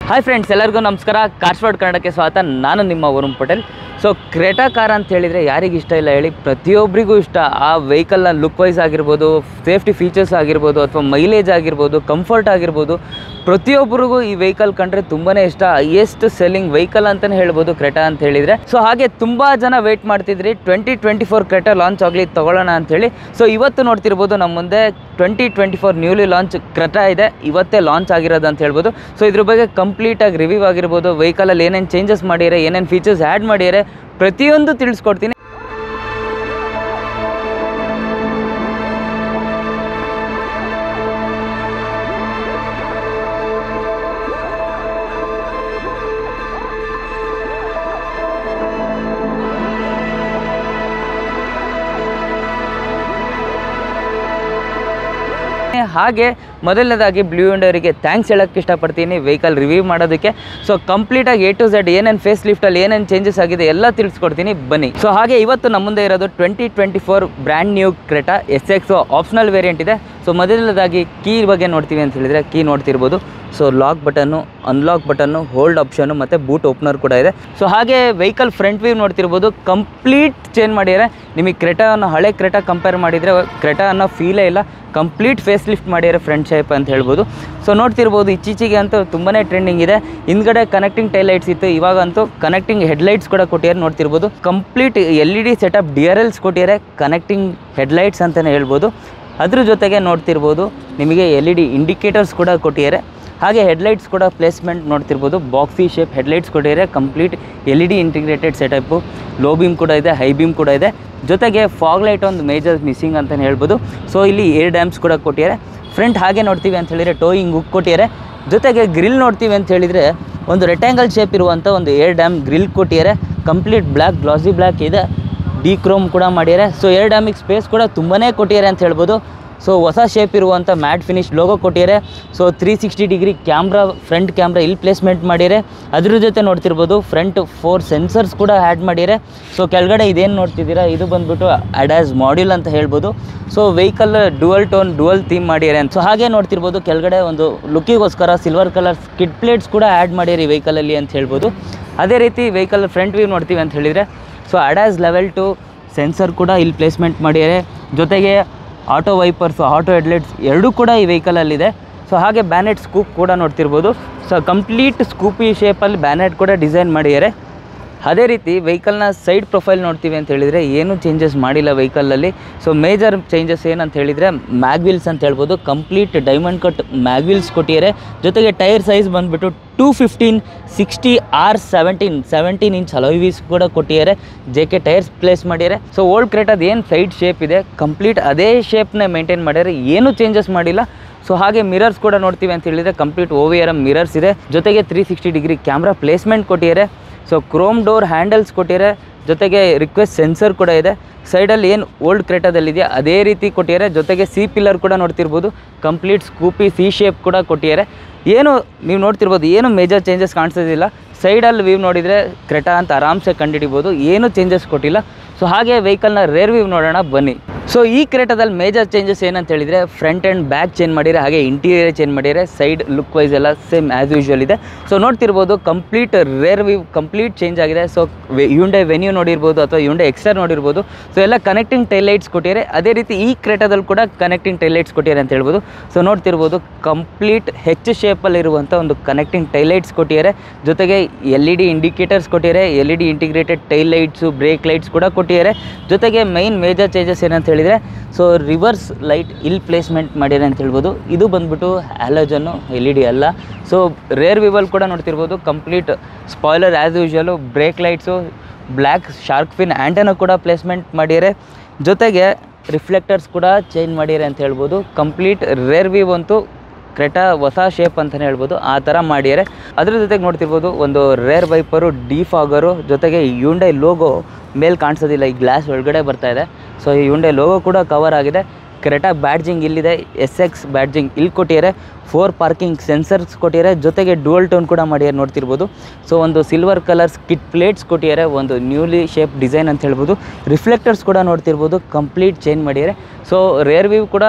hi friends ಎಲ್ಲರಿಗೂ ನಮಸ್ಕಾರ ಕಾರ್ಸ್ವಾಡ್ ಕನ್ನಡಕ್ಕೆ ಸ್ವಾಗತ ನಾನು ನಿಮ್ಮ Varun Patel so Creta car ಅಂತ ಹೇಳಿದರೆ ಯಾರಿಗೆ ಇಷ್ಟ ಇಲ್ಲ ಹೇಳಿ ಪ್ರತಿಯೊಬ್ಬರಿಗೂ ಇಷ್ಟ ಆ ವೆಹಿಕಲ್ನ ಲುಕ್ ವೈಸ್ ಆಗಿರ್ಬೋದು ಸೇಫ್ಟಿ ಫೀಚರ್ಸ್ ಆಗಿರ್ಬೋದು ಅಥವಾ ಮೈಲೇಜ್ ಆಗಿರ್ಬೋದು ಕಂಫರ್ಟ್ ಆಗಿರ್ಬೋದು ಪ್ರತಿಯೊಬ್ಬರಿಗೂ ಈ ವೆಹಿಕಲ್ ಕಂಡ್ರೆ ತುಂಬಾ ಇಷ್ಟ ಹೈಯೆಸ್ಟ್ ಸೆಲ್ಲಿಂಗ್ ವೆಹಿಕಲ್ ಅಂತಲೇ ಹೇಳ್ಬೋದು ಕ್ರೆಟಾ ಅಂತ ಹೇಳಿದರೆ ಸೊ ಹಾಗೆ ತುಂಬ ಜನ ವೆಯ್ಟ್ ಮಾಡ್ತಿದ್ರಿ twenty twenty four Creta launch ಆಗಲಿ ತೊಗೊಳ್ಳೋಣ ಅಂಥೇಳಿ ಸೊ ಇವತ್ತು ನೋಡ್ತಿರ್ಬೋದು ನಮ್ಮ ಮುಂದೆ twenty twenty four newly launch Creta ಇದೆ ಇವತ್ತೇ ಲಾಂಚ್ ಆಗಿರೋದು ಅಂತ ಹೇಳ್ಬೋದು ಸೊ ಇದ್ರ ಬಗ್ಗೆ ಕಂಪ್ಲೀಟಾಗಿ ರಿವ್ಯೂ ಆಗಿರ್ಬೋದು ವೆಹಿಕಲಲ್ಲಿ ಏನೇನು ಚೇಂಜಸ್ ಮಾಡಿದ್ದಾರೆ ಏನೇನು ಫೀಚರ್ಸ್ ಆ್ಯಡ್ ಮಾಡಿದ್ದಾರೆ ಪ್ರತಿಯೊಂದು ತಿಳಿಸ್ಕೊಡ್ತೀನಿ ಹಾಗೆ ಮೊದಲನೇದಾಗಿ ಬ್ಲೂ ವಿಂಡೋರಿಗೆ ಥ್ಯಾಂಕ್ಸ್ ಹೇಳೋಕ್ಕೆ ಇಷ್ಟಪಡ್ತೀನಿ ವೆಹಿಕಲ್ ರಿವ್ಯೂ ಮಾಡೋದಕ್ಕೆ ಸೊ ಕಂಪ್ಲೀಟಾಗಿ ಎ ಟು ಝೆಡ್ ಏನೇನು ಫೇಸ್ ಲಿಫ್ಟಲ್ಲಿ ಏನೇನು ಚೇಂಜಸ್ ಆಗಿದೆ ಎಲ್ಲ ತಿಳಿಸ್ಕೊಡ್ತೀನಿ ಬನ್ನಿ ಸೊ ಹಾಗೆ ಇವತ್ತು ನಮ್ಮ ಮುಂದೆ ಇರೋದು twenty twenty four brand new Creta S X optional variant ಇದೆ ಸೊ ಮೊದಲನೇದಾಗಿ ಕೀ ಬಗ್ಗೆ ನೋಡ್ತೀವಿ ಅಂತ ಹೇಳಿದರೆ ಕೀ ನೋಡ್ತಿರ್ಬೋದು so lock button unlock button hold option ಮತ್ತು ಬೂಟ್ ಓಪನರ್ ಕೂಡ ಇದೆ ಸೊ ಹಾಗೆ ವೆಹಿಕಲ್ ಫ್ರಂಟ್ ವ್ಯೂ ನೋಡ್ತಿರ್ಬೋದು ಕಂಪ್ಲೀಟ್ ಚೇಂಜ್ ಮಾಡಿದ್ದಾರೆ ನಿಮಗೆ ಕ್ರೆಟಾ ಅನ್ನೋ ಹಳೆ ಕ್ರೆಟಾ ಕಂಪೇರ್ ಮಾಡಿದರೆ ಕ್ರೆಟಾ ಅನ್ನೋ ಫೀಲೇ ಇಲ್ಲ ಕಂಪ್ಲೀಟ್ ಫೇಸ್ ಲಿಫ್ಟ್ ಮಾಡಿದ್ದಾರೆ ಫ್ರಂಟ್ ಶೇಪ್ ಅಂತ ಹೇಳ್ಬೋದು ಸೊ ನೋಡ್ತಿರ್ಬೋದು ಇತ್ತೀಚೆಗೆ ಅಂತೂ ತುಂಬಾ ಟ್ರೆಂಡಿಂಗ್ ಇದೆ ಹಿಂದ್ಗಡೆ ಕನೆಕ್ಟಿಂಗ್ ಟೈಲ್ ಲೈಟ್ಸ್ ಇತ್ತು ಇವಾಗಂತೂ ಕನೆಕ್ಟಿಂಗ್ ಹೆಡ್ಲೈಟ್ಸ್ ಕೂಡ ಕೊಟ್ಟಿದ್ದಾರೆ ನೋಡ್ತಿರ್ಬೋದು complete L E D setup D R Ls ಕೊಟ್ಟಿದ್ದಾರೆ ಕನೆಕ್ಟಿಂಗ್ ಹೆಡ್ಲೈಟ್ಸ್ ಅಂತಲೇ ಹೇಳ್ಬೋದು ಅದ್ರ ಜೊತೆಗೆ ನೋಡ್ತಿರ್ಬೋದು ನಿಮಗೆ ಎಲ್ ಇ ಡಿ ಇಂಡಿಕೇಟರ್ಸ್ ಕೂಡ ಕೊಟ್ಟಿದ್ದಾರೆ ಹಾಗೆ ಹೆಡ್ಲೈಟ್ಸ್ ಕೂಡ ಪ್ಲೇಸ್ಮೆಂಟ್ ನೋಡ್ತಿರ್ಬೋದು ಬಾಕ್ಸಿ ಶೇಪ್ ಹೆಡ್ಲೈಟ್ಸ್ ಕೊಟ್ಟಿದ್ದಾರೆ complete L E D integrated setup low beam ಕೂಡ ಇದೆ ಹೈ ಬೀಮ್ ಕೂಡ ಇದೆ ಜೊತೆಗೆ ಫಾಗ್ ಲೈಟ್ ಒಂದು ಮೇಜರ್ ಮಿಸ್ಸಿಂಗ್ ಅಂತಲೇ ಹೇಳ್ಬೋದು ಸೊ ಇಲ್ಲಿ ಏರ್ ಡ್ಯಾಮ್ಸ್ ಕೂಡ ಕೊಟ್ಟಿದ್ದಾರೆ ಫ್ರಂಟ್ ಹಾಗೆ ನೋಡ್ತೀವಿ ಅಂತ ಹೇಳಿದರೆ ಟೋಯಿಂಗ್ ಹುಕ್ ಕೊಟ್ಟಿದ್ದಾರೆ ಜೊತೆಗೆ ಗ್ರಿಲ್ ನೋಡ್ತೀವಿ ಅಂತ ಹೇಳಿದರೆ ಒಂದು ರೆಕ್ಟ್ಯಾಂಗಲ್ ಶೇಪ್ ಇರುವಂಥ ಒಂದು ಏರ್ ಡ್ಯಾಮ್ ಗ್ರಿಲ್ ಕೊಟ್ಟಿದ್ದಾರೆ ಕಂಪ್ಲೀಟ್ ಬ್ಲ್ಯಾಕ್ ಗ್ಲಾಸಿ ಬ್ಲ್ಯಾಕ್ ಇದೆ ಡಿ ಕ್ರೋಮ್ ಕೂಡ ಮಾಡಿದ್ದಾರೆ ಸೊ ಏರ್ ಡ್ಯಾಮಿಗೆ ಸ್ಪೇಸ್ ಕೂಡ ತುಂಬಾ ಕೊಟ್ಟಿದ್ದಾರೆ ಅಂತ ಹೇಳ್ಬೋದು ಸೊ ಹೊಸ ಶೇಪ್ ಇರುವಂಥ ಮ್ಯಾಟ್ ಫಿನಿಶ್ ಲೋಗೋ ಕೊಟ್ಟಿದ್ದಾರೆ so three sixty degree camera front camera ಇಲ್ಲಿ ಪ್ಲೇಸ್ಮೆಂಟ್ ಮಾಡಿದ್ದಾರೆ ಅದ್ರ ಜೊತೆ ನೋಡ್ತಿರ್ಬೋದು ಫ್ರಂಟ್ ಫೋರ್ ಸೆನ್ಸರ್ಸ್ ಕೂಡ ಆ್ಯಡ್ ಮಾಡಿದ್ದಾರೆ ಸೊ ಕೆಳಗಡೆ ಇದೇನು ನೋಡ್ತಿದ್ದೀರಾ ಇದು ಬಂದ್ಬಿಟ್ಟು ಅಡ್ಯಾಸ್ ಮಾಡ್ಯೂಲ್ ಅಂತ ಹೇಳ್ಬೋದು so vehicle dual tone dual theme ಮಾಡಿದ್ದಾರೆ ಸೊ ಹಾಗೆ ನೋಡ್ತಿರ್ಬೋದು ಕೆಳಗಡೆ ಒಂದು ಲುಕ್ಕಿಗೋಸ್ಕರ ಸಿಲ್ವರ್ ಕಲರ್ ಸ್ಕಿಡ್ ಪ್ಲೇಟ್ಸ್ ಕೂಡ ಆ್ಯಡ್ ಮಾಡಿದ್ದಾರೆ ಈ ವೆಹಿಕಲಲ್ಲಿ ಅಂತ ಹೇಳ್ಬೋದು ಅದೇ ರೀತಿ ವೆಹಿಕಲ್ ಫ್ರಂಟ್ ವ್ಯೂ ನೋಡ್ತೀವಿ ಅಂತ ಹೇಳಿದರೆ so ADAS level two sensor ಕೂಡ ಇಲ್ಲಿ ಪ್ಲೇಸ್ಮೆಂಟ್ ಮಾಡಿದ್ದಾರೆ ಜೊತೆಗೆ ಆಟೋ ವೈಪರ್ಸು ಆಟೋ ಹೆಡ್ಲೈಟ್ಸ್ ಎರಡೂ ಕೂಡ ಈ ವೆಹಿಕಲಲ್ಲಿದೆ ಸೊ ಹಾಗೆ ಬ್ಯಾನೆಟ್ ಸ್ಕೂಪ್ ಕೂಡ ನೋಡ್ತಿರ್ಬೋದು ಸೊ ಕಂಪ್ಲೀಟ್ ಸ್ಕೂಪಿ ಶೇಪಲ್ಲಿ ಬ್ಯಾನೆಟ್ ಕೂಡ ಡಿಸೈನ್ ಮಾಡಿದ್ದಾರೆ ಅದೇ ರೀತಿ ವೆಹಿಕಲ್ನ ಸೈಡ್ ಪ್ರೊಫೈಲ್ ನೋಡ್ತೀವಿ ಅಂತ ಹೇಳಿದರೆ ಏನೂ ಚೇಂಜಸ್ ಮಾಡಿಲ್ಲ ವೆಹಿಕಲಲ್ಲಿ ಸೊ ಮೇಜರ್ ಚೇಂಜಸ್ ಏನಂತ ಹೇಳಿದರೆ ಮ್ಯಾಗ್ವಿಲ್ಸ್ ಅಂತ ಹೇಳ್ಬೋದು ಕಂಪ್ಲೀಟ್ ಡೈಮಂಡ್ ಕಟ್ ಮ್ಯಾಗ್ವಿಲ್ಸ್ ಕೊಟ್ಟಿದ್ದಾರೆ ಜೊತೆಗೆ ಟೈರ್ ಸೈಜ್ ಬಂದುಬಿಟ್ಟು two fifteen sixty R seventeen seventeen inch alloy wheels ಕೂಡ ಕೊಟ್ಟಿದ್ದಾರೆ ಜೆ ಕೆ ಟೈರ್ಸ್ ಪ್ಲೇಸ್ ಮಾಡಿದ್ದಾರೆ ಸೊ ಓಲ್ಡ್ ಕ್ರೇಟದು ಏನು ಸೈಡ್ ಶೇಪ್ ಇದೆ ಕಂಪ್ಲೀಟ್ ಅದೇ ಶೇಪ್ನ ಮೇಂಟೈನ್ ಮಾಡಿದ್ದಾರೆ ಏನೂ ಚೇಂಜಸ್ ಮಾಡಿಲ್ಲ ಸೊ ಹಾಗೆ ಮಿರರ್ಸ್ ಕೂಡ ನೋಡ್ತೀವಿ ಅಂತ ಹೇಳಿದರೆ complete O V R M mirrors ಇದೆ ಜೊತೆಗೆ three sixty degree camera placement ಕೊಟ್ಟಿದ್ದಾರೆ ಸೊ ಕ್ರೋಮ್ ಡೋರ್ ಹ್ಯಾಂಡಲ್ಸ್ ಕೊಟ್ಟಿದ್ದಾರೆ ಜೊತೆಗೆ ರಿಕ್ವೆಸ್ಟ್ ಸೆನ್ಸರ್ ಕೂಡ ಇದೆ ಸೈಡಲ್ಲಿ ಏನು ಓಲ್ಡ್ ಕ್ರೇಟಾದಲ್ಲಿದೆಯಾ ಅದೇ ರೀತಿ ಕೊಟ್ಟಿದ್ದಾರೆ ಜೊತೆಗೆ ಸಿ ಪಿಲ್ಲರ್ ಕೂಡ ನೋಡ್ತಿರ್ಬೋದು ಕಂಪ್ಲೀಟ್ ಸ್ಕೂಪಿ ಸಿ ಶೇಪ್ ಕೂಡ ಕೊಟ್ಟಿದ್ದಾರೆ ಏನು ನೀವು ನೋಡ್ತಿರ್ಬೋದು ಏನು ಮೇಜರ್ ಚೇಂಜಸ್ ಕಾಣಿಸೋದಿಲ್ಲ ಸೈಡಲ್ಲಿ ವ್ಯೂ ನೋಡಿದರೆ ಕ್ರೆಟಾ ಅಂತ ಆರಾಮ್ಸೆ ಕಂಡುಹಿಡಿಬೋದು ಏನೂ ಚೇಂಜಸ್ ಕೊಟ್ಟಿಲ್ಲ ಸೊ ಹಾಗೆ ವೆಹಿಕಲ್ನ ರೇರ್ ವ್ಯೂ ನೋಡೋಣ ಬನ್ನಿ ಸೊ ಈ ಕ್ರೇಟಾದಲ್ಲಿ ಮೇಜರ್ ಚೇಂಜಸ್ ಏನಂತ ಹೇಳಿದರೆ ಫ್ರಂಟ್ ಆ್ಯಂಡ್ ಬ್ಯಾಕ್ ಚೇಂಜ್ ಮಾಡಿದರೆ ಹಾಗೆ ಇಂಟೀರಿಯರ್ ಚೇಂಜ್ ಮಾಡಿದರೆ ಸೈಡ್ ಲುಕ್ ವೈಸ್ ಎಲ್ಲ ಸೇಮ್ ಆ್ಯಸ್ ಯೂಶ್ವಲ್ ಇದೆ ಸೊ ನೋಡ್ತಿರ್ಬೋದು complete rear view complete change ಆಗಿದೆ ಸೊ ಯುಂಡೆ ವೆನ್ಯೂ ನೋಡಿರ್ಬೋದು ಅಥವಾ ಯುಂಡೆ ಎಕ್ಸ್ಟರ್ ನೋಡಿರ್ಬೋದು ಸೊ ಎಲ್ಲ ಕನೆಕ್ಟಿಂಗ್ ಟೈಲೈಟ್ಸ್ ಕೊಟ್ಟಿದ್ದಾರೆ ಅದೇ ರೀತಿ ಈ ಕ್ರೇಟಾದಲ್ಲಿ ಕೂಡ ಕನೆಕ್ಟಿಂಗ್ ಟೈಲೈಟ್ಸ್ ಕೊಟ್ಟಿದ್ದಾರೆ ಅಂತ ಹೇಳ್ಬೋದು ಸೊ ನೋಡ್ತಿರ್ಬೋದು ಕಂಪ್ಲೀಟ್ ಹೆಚ್ ಶೇಪಲ್ಲಿರುವಂಥ ಒಂದು ಕನೆಕ್ಟಿಂಗ್ ಟೈಲೈಟ್ಸ್ ಕೊಟ್ಟಿದ್ದಾರೆ ಜೊತೆಗೆ ಎಲ್ ಇ ಡಿ ಇಂಡಿಕೇಟರ್ಸ್ ಕೊಟ್ಟಿದ್ದಾರೆ L E D integrated tail lights brake lights ಕೂಡ ಕೊಟ್ಟಿದ್ದಾರೆ ಜೊತೆಗೆ ಮೈನ್ ಮೇಜರ್ ಚೇಂಜಸ್ ಏನಂತ ಹೇಳಿದರೆ ಸೊ ರಿವರ್ಸ್ ಲೈಟ್ ಇಲ್ಲಿ ಪ್ಲೇಸ್ಮೆಂಟ್ ಮಾಡಿದ್ದಾರೆ ಅಂತ ಹೇಳ್ಬೋದು ಇದು ಬಂದ್ಬಿಟ್ಟು ಹ್ಯಾಲೋಜನ್ನು ಎಲ್ ಇ ಡಿ ಅಲ್ಲ ಸೊ ರೇರ್ ವಿವಲ್ ಕೂಡ ನೋಡ್ತಿರ್ಬೋದು complete spoiler as usual brake lights black shark fin antenna ಕೂಡ ಪ್ಲೇಸ್ಮೆಂಟ್ ಮಾಡಿದ್ದಾರೆ ಜೊತೆಗೆ ರಿಫ್ಲೆಕ್ಟರ್ಸ್ ಕೂಡ ಚೇಂಜ್ ಮಾಡಿದ್ದಾರೆ ಅಂತ ಹೇಳ್ಬೋದು ಕಂಪ್ಲೀಟ್ ರೇರ್ ವ್ಯೂ ಅಂತೂ ಕ್ರೆಟಾ ಹೊಸ ಶೇಪ್ ಅಂತಲೇ ಹೇಳ್ಬೋದು ಆ ಥರ ಮಾಡಿದ್ದಾರೆ ಅದ್ರ ಜೊತೆಗೆ ನೋಡ್ತಿರ್ಬೋದು ಒಂದು ರೇರ್ ವೈಪರು ಡಿಫಾಗರು ಜೊತೆಗೆ ಯುಂಡೈ ಲೋಗೋ ಮೇಲೆ ಕಾಣಿಸೋದಿಲ್ಲ ಈ ಗ್ಲಾಸ್ ಒಳಗಡೆ ಬರ್ತಾ ಇದೆ ಸೊ ಈ ಯುಂಡೈ ಲೋಗೋ ಕೂಡ ಕವರ್ ಆಗಿದೆ ಕ್ರೆಟಾ ಬ್ಯಾಡ್ಜಿಂಗ್ ಇಲ್ಲಿದೆ ಎಸ್ ಎಕ್ಸ್ ಬ್ಯಾಡ್ಜಿಂಗ್ ಇಲ್ಲಿ ಕೊಟ್ಟಿದ್ದಾರೆ ಫೋರ್ ಪಾರ್ಕಿಂಗ್ ಸೆನ್ಸರ್ಸ್ ಕೊಟ್ಟಿದ್ದಾರೆ ಜೊತೆಗೆ ಡುವಲ್ ಟೋನ್ ಕೂಡ ಮಾಡಿದ್ದಾರೆ ನೋಡ್ತಿರ್ಬೋದು ಸೊ ಒಂದು ಸಿಲ್ವರ್ ಕಲರ್ ಸ್ಕಿಟ್ ಪ್ಲೇಟ್ಸ್ ಕೊಟ್ಟಿದ್ದಾರೆ ಒಂದು ನ್ಯೂಲಿ ಶೇಪ್ ಡಿಸೈನ್ ಅಂತ ಹೇಳ್ಬೋದು ರಿಫ್ಲೆಕ್ಟರ್ಸ್ ಕೂಡ ನೋಡ್ತಿರ್ಬೋದು ಕಂಪ್ಲೀಟ್ ಚೇಂಜ್ ಮಾಡಿದ್ದಾರೆ ಸೊ ರೇರ್ ವ್ಯೂ ಕೂಡ